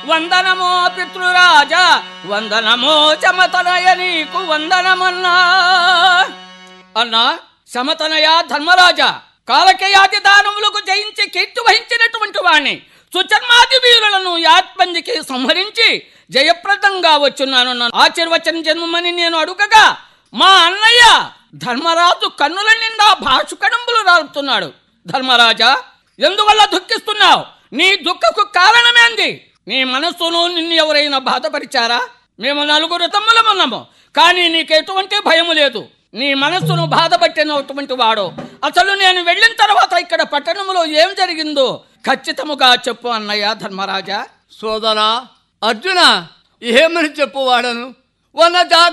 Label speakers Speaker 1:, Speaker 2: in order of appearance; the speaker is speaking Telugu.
Speaker 1: వందనమో పితృరాజా వందనమో చమతనయ నీకు వందనమన్నా అన్నా శమతనయ ధర్మరాజా కాలకేయాది దానవులకు జయించి కీర్తి వహించినటువంటి వాణ్ణి సుచర్మాది వీరులను యాత్మందికి సంహరించి జయప్రదంగా వచ్చున్నాను నన్ను ఆశీర్వచనం జన్మని నేను అడుగగా మా అన్నయ్య ధర్మరాజు కన్నుల నిండా భాషుకడంబులు రాలుతున్నాడు ధర్మరాజా ఎందువల్ల దుఃఖిస్తున్నావు నీ దుఃఖకు కారణమేంది నీ మనస్సును నిన్ను ఎవరైనా బాధపరిచారా మేము నలుగురు తమ్ములమున్నాము కానీ నీకు ఎటువంటి భయము లేదు నీ మనస్సును బాధపట్టినటువంటి వాడు అసలు నేను వెళ్ళిన తర్వాత ఇక్కడ పట్టణంలో ఏం జరిగిందో ఖచ్చితముగా చెప్పు అన్నయ్య ధర్మరాజా
Speaker 2: సోదరా అర్జున ఏమని చెప్పువాడను వన